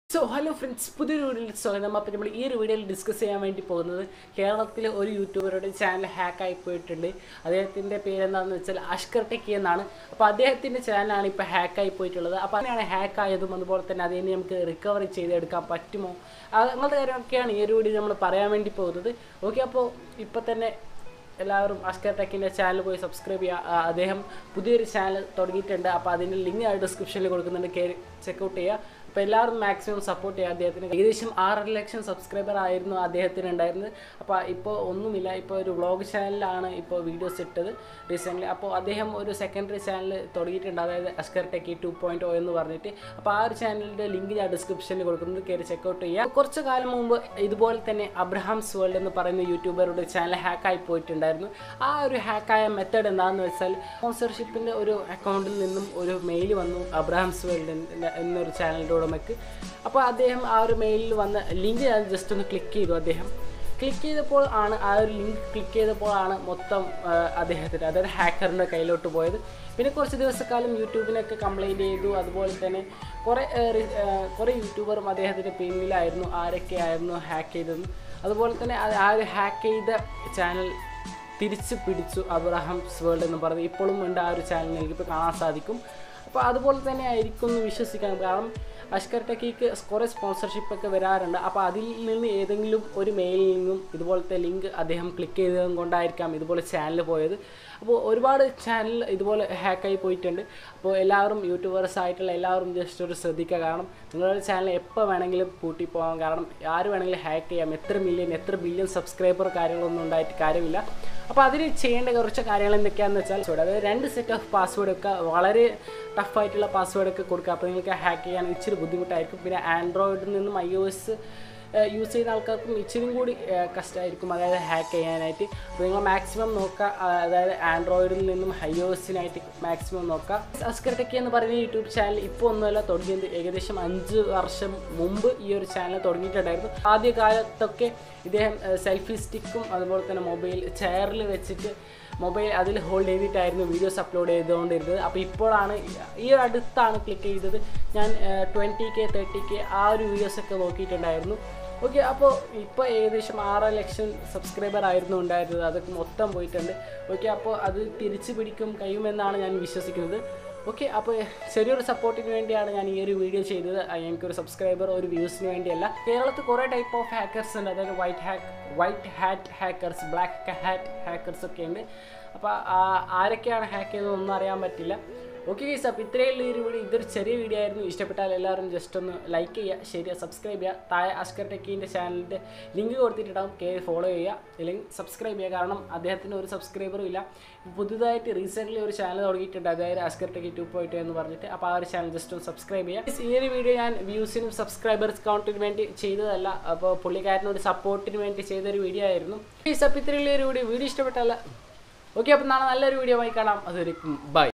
so hello friends പുതിയൊരു വീഡിയോയിൽ സ്വാഗതം അപ്പോൾ നമ്മൾ ഈ ഒരു വീഡിയോയിൽ ഡിസ്കസ് ചെയ്യാൻ വേണ്ടി പോകുന്നത് കേരളത്തിലെ ഒരു യൂട്യൂബറുടെ ചാനൽ ഹാക്കായി പോയിട്ടുണ്ട് അദ്ദേഹത്തിൻ്റെ പേര് എന്താണെന്ന് വെച്ചാൽ അഷ്കർ ടെക്കി എന്നാണ് അപ്പോൾ അദ്ദേഹത്തിൻ്റെ ചാനലാണ് ഇപ്പോൾ ഹാക്കായി പോയിട്ടുള്ളത് അപ്പോൾ അതിനാണ് ഹാക്ക് ആയതും അതുപോലെ തന്നെ അതിനെ നമുക്ക് റിക്കവറി ചെയ്തെടുക്കാൻ പറ്റുമോ അത് അങ്ങനത്തെ കാര്യമൊക്കെയാണ് ഈ ഒരു വീഡിയോ നമ്മൾ പറയാൻ വേണ്ടി പോകുന്നത് ഓക്കെ അപ്പോൾ ഇപ്പോൾ തന്നെ എല്ലാവരും അസ്കർ ടെക്കിൻ്റെ ചാനൽ പോയി സബ്സ്ക്രൈബ് ചെയ്യുക ആ, അദ്ദേഹം പുതിയൊരു ചാനൽ തുടങ്ങിയിട്ടുണ്ട് അപ്പോൾ അതിൻ്റെ ലിങ്ക് ഞാൻ ഡിസ്ക്രിപ്ഷനിൽ കൊടുക്കുന്നുണ്ട് കയറി ചെക്കൗട്ട് ചെയ്യുക അപ്പോൾ എല്ലാവരും മാക്സിമം സപ്പോർട്ട് ചെയ്യുക അദ്ദേഹത്തിന് ഏകദേശം ആറര ലക്ഷം സബ്സ്ക്രൈബർ ആയിരുന്നു അദ്ദേഹത്തിന് ഉണ്ടായിരുന്നത് അപ്പോൾ ഇപ്പോൾ ഒന്നുമില്ല ഇപ്പോൾ ഒരു വ്ളോഗ് ചാനലിലാണ് ഇപ്പോൾ വീഡിയോസ് ഇട്ടത് റീസെൻ്റ്ലി അപ്പോൾ അദ്ദേഹം ഒരു സെക്കൻഡറി ചാനൽ തുടങ്ങിയിട്ടുണ്ട് അതായത് Askar techie two point O എന്ന് പറഞ്ഞിട്ട് അപ്പോൾ ആ ഒരു ചാനലിൻ്റെ ലിങ്ക് ഞാൻ ഡിസ്ക്രിപ്ഷനിൽ കൊടുക്കുന്നത് കയറി ചെക്കൗട്ട് ചെയ്യുക കുറച്ച് കാലം മുമ്പ് ഇതുപോലെ തന്നെ അബ്രഹാംസ് വേൾഡ് എന്ന് പറയുന്ന യൂട്യൂബറുടെ ചാനൽ ഹാക്കായി പോയിട്ടുണ്ടായിരുന്നു ആ ഒരു ഹാക്കായ മെത്തേഡ് എന്താണെന്ന് വെച്ചാൽ സ്പോൺസർഷിപ്പിൻ്റെ ഒരു അക്കൗണ്ടിൽ നിന്നും ഒരു മെയിൽ വന്നു അബ്രഹാംസ് വേൾഡ് എന്നൊരു ചാനലിൻ്റെ ഉടമയ്ക്ക് അപ്പോൾ അദ്ദേഹം ആ ഒരു മെയിലിൽ വന്ന ലിങ്ക് ഞാൻ ജസ്റ്റ് ഒന്ന് ക്ലിക്ക് ചെയ്തു അദ്ദേഹം ക്ലിക്ക് ചെയ്തപ്പോൾ ആണ് ആ ഒരു ലിങ്ക് ക്ലിക്ക് ചെയ്തപ്പോഴാണ് മൊത്തം ആ, അദ്ദേഹത്തിന് അതായത് ഹാക്കറിൻ്റെ കയ്യിലോട്ട് പോയത് പിന്നെ കുറച്ച് ദിവസക്കാലം യൂട്യൂബിനൊക്കെ കംപ്ലൈൻറ്റ് ചെയ്തു അതുപോലെ തന്നെ കുറേ ആ, റി- ആ, കുറേ യൂട്യൂബറും അദ്ദേഹത്തിൻ്റെ പിന്നിലായിരുന്നു ആരൊക്കെയായിരുന്നു ഹാക്ക് ചെയ്തതെന്ന് അതുപോലെ തന്നെ ആ ആ ഒരു ഹാക്ക് ചെയ്ത ചാനൽ തിരിച്ച് പിടിച്ചു അബ്രഹാംസ് വേൾഡ് എന്ന് പറഞ്ഞ് ഇപ്പോഴും ഉണ്ട് ആ ഒരു ചാനൽ എനിക്കിപ്പോൾ കാണാൻ സാധിക്കും അപ്പോൾ അതുപോലെ തന്നെ ആയിരിക്കും എന്ന് വിശ്വസിക്കാം കാരണം അഷ്കർ ടെക്കിക്ക് കുറേ സ്പോൺസർഷിപ്പ് ഒക്കെ വരാറുണ്ട് അപ്പോൾ അതിൽ നിന്ന് ഏതെങ്കിലും ഒരു മെയിലിൽ നിന്നും ഇതുപോലത്തെ ലിങ്ക് അദ്ദേഹം ക്ലിക്ക് ചെയ്തതും കൊണ്ടായിരിക്കാം ഇതുപോലെ ചാനൽ പോയത് അപ്പോൾ ഒരുപാട് ചാനൽ ഇതുപോലെ ഹാക്കായി പോയിട്ടുണ്ട് അപ്പോൾ എല്ലാവരും യൂട്യൂബേഴ്സ് ആയിട്ടുള്ള എല്ലാവരും ജസ്റ്റ് ഒരു ശ്രദ്ധിക്കുക കാരണം നിങ്ങളുടെ ചാനൽ എപ്പോൾ വേണമെങ്കിലും പൂട്ടി പോകാം കാരണം ആര് വേണമെങ്കിലും ഹാക്ക് ചെയ്യാം എത്ര മില്യൺ എത്ര ബില്യൺ സബ്സ്ക്രൈബർ കാര്യങ്ങളൊന്നും ഉണ്ടായിട്ട് കാര്യമില്ല അപ്പോൾ അതിന് ചെയ്യേണ്ട കുറച്ച് കാര്യങ്ങൾ എന്തൊക്കെയാണെന്ന് വെച്ചാൽ sorry, അതായത് രണ്ട് സെറ്റ് ഓഫ് പാസ്വേഡ് ഒക്കെ വളരെ ടഫായിട്ടുള്ള പാസ്വേഡ് ഒക്കെ കൊടുക്കുക അപ്പോൾ നിങ്ങൾക്ക് ഹാക്ക് ചെയ്യാൻ ഇച്ചിരി ബുദ്ധിമുട്ടായിരിക്കും പിന്നെ ആൻഡ്രോയിഡിൽ നിന്നും ഐ ഒ എസ് യൂസ് ചെയ്യുന്ന ആൾക്കാർക്കും ഇച്ചിരി കൂടി കഷ്ടമായിരിക്കും അതായത് ഹാക്ക് ചെയ്യാനായിട്ട് അപ്പോൾ നിങ്ങൾ മാക്സിമം നോക്കുക ആ, അതായത് ആൻഡ്രോയിഡിൽ നിന്നും ഐ ഒ എസിനായിട്ട് മാക്സിമം നോക്കുക അസ്കർ ടെക്കി എന്ന് പറയുന്ന യൂട്യൂബ് ചാനൽ ഇപ്പോൾ ഒന്നുമല്ല തുടങ്ങിയത് ഏകദേശം അഞ്ച് വർഷം മുമ്പ് ഈ ഒരു ചാനൽ തുടങ്ങിയിട്ടുണ്ടായിരുന്നു ആദ്യ കാലത്തൊക്കെ ഇദ്ദേഹം സെൽഫി സ്റ്റിക്കും അതുപോലെ തന്നെ മൊബൈൽ ചെയറിൽ വെച്ചിട്ട് മൊബൈൽ അതിൽ ഹോൾഡ് ചെയ്തിട്ടായിരുന്നു വീഡിയോസ് അപ്ലോഡ് ചെയ്തുകൊണ്ടിരുന്നത് അപ്പോൾ ഇപ്പോഴാണ് ഈ ഒരു അടുത്താണ് ക്ലിക്ക് ചെയ്തത് ഞാൻ ട്വൻറ്റി കെ തേർട്ടി കെ ആ ഒരു വീഡിയോസൊക്കെ നോക്കിയിട്ടുണ്ടായിരുന്നു ഓക്കെ അപ്പോൾ ഇപ്പോൾ ഏകദേശം ആറ് ലക്ഷം സബ്സ്ക്രൈബർ ആയിരുന്നു ഉണ്ടായിരുന്നത് അതൊക്കെ മൊത്തം പോയിട്ടുണ്ട് ഓക്കെ അപ്പോൾ അത് തിരിച്ചു പിടിക്കും കഴിയുമെന്നാണ് ഞാൻ വിശ്വസിക്കുന്നത് ഓക്കെ അപ്പോൾ ചെറിയൊരു സപ്പോർട്ടിന് വേണ്ടിയാണ് ഞാൻ ഈ ഒരു വീഡിയോ ചെയ്തത് ആ, എനിക്കൊരു സബ്സ്ക്രൈബർ ഒരു വ്യൂസിന് വേണ്ടിയല്ല കേരളത്തിൽ കുറേ ടൈപ്പ് ഓഫ് ഹാക്കേഴ്സ് ഉണ്ട് അതായത് white hack white hat hackers black hat hackers ഒക്കെ ഉണ്ട് അപ്പോൾ ആരൊക്കെയാണ് ഹാക്ക് ചെയ്തതെന്നൊന്നും അറിയാൻ പറ്റില്ല ഓക്കെ ഗൈസ് അപ്പോൾ ഇത്രയുള്ള ഈ ഒരു വീഡിയോ ഇതൊരു ചെറിയ വീഡിയോ ആയിരുന്നു ഇഷ്ടപ്പെട്ടാൽ എല്ലാവരും ജസ്റ്റ് ഒന്ന് ലൈക്ക് ചെയ്യുക ശരിയാ സബ്സ്ക്രൈബ് ചെയ്യുക താഴെ അസ്കർ ടെക്കീൻ്റെ ചാനലിൻ്റെ ലിങ്ക് കൊടുത്തിട്ടുണ്ടാവും കയറി ഫോളോ ചെയ്യുക അല്ലെങ്കിൽ സബ്സ്ക്രൈബ് ചെയ്യുക കാരണം അദ്ദേഹത്തിന് ഒരു സബ്സ്ക്രൈബറും ഇല്ല പുതുതായിട്ട് റീസെൻ്റ്ലി ഒരു ചാനൽ തുടങ്ങിയിട്ടുണ്ട് അതായത് അസ്കർ ടെക്കി ടു പോയിന്റ് എന്ന് പറഞ്ഞിട്ട് അപ്പോൾ ആ ഒരു ചാനൽ ജസ്റ്റ് ഒന്ന് സബ്സ്ക്രൈബ് ചെയ്യുക Guys, ഈ ഒരു വീഡിയോ ഞാൻ വ്യൂസിനും സബ്സ്ക്രൈബേഴ്സ് കൗണ്ടിന് വേണ്ടി ചെയ്തതല്ല അപ്പോൾ പുള്ളിക്കാരനൊരു സപ്പോർട്ടിന് വേണ്ടി ചെയ്തൊരു വീഡിയോ ആയിരുന്നു ഗൈസ് അപ്പോൾ ഇത്രയുള്ള ഒരു വീഡിയോ വീഡിയോ ഇഷ്ടപ്പെട്ടല്ല ഓക്കെ അപ്പോൾ നാളെ നല്ലൊരു വീഡിയോ ആയി കാണാം അതുവരെയും ബൈ